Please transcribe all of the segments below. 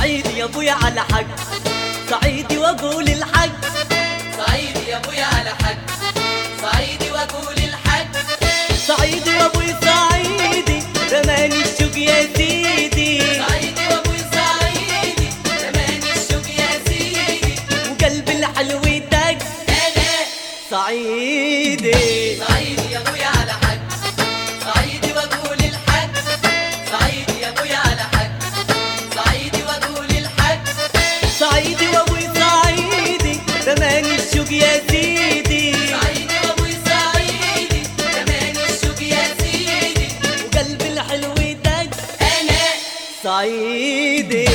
صعيدي يا ابويا على حق صعيدي واقول الحق صعيدي يا ابويا على حق صعيدي واقول الحق صعيدي وابوي صعيدي رماني الشوق يا سيدي صعيدي وابوي صعيدي زماني الشوق يا سيدي وقلب الحلو دق انا صعيدي صعيدي يا ابويا على حق صعيدي واقول الحق صعيدي يا ابويا على حق صعيدي واقول الحق صعيدي وابوي صعيدي رماني الشوق يا سيدي صعيدي وابوي صعيدي زماني الشوق يا سيدي وقلب الحلو دق انا صعيدي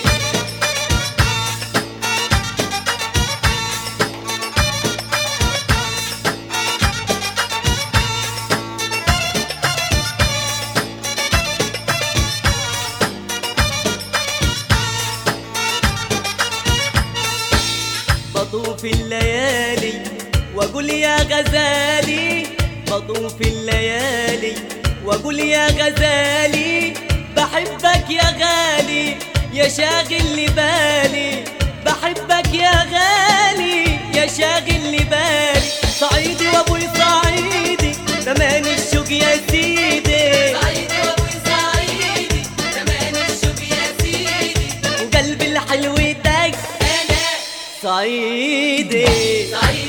بطوف الليالي واقول يا غزالي بطوف الليالي واقول يا غزالي بحبك يا غالي يا شاغل لي بالي بحبك يا غالي يا شاغل لي بالي صعيدي وابوي صعيدي زمان الشوق يا سيدي صعيدي وابوي صعيدي زماني الشوق يا سيدي وقلبي الحلو دق انا صعيدي صعيدي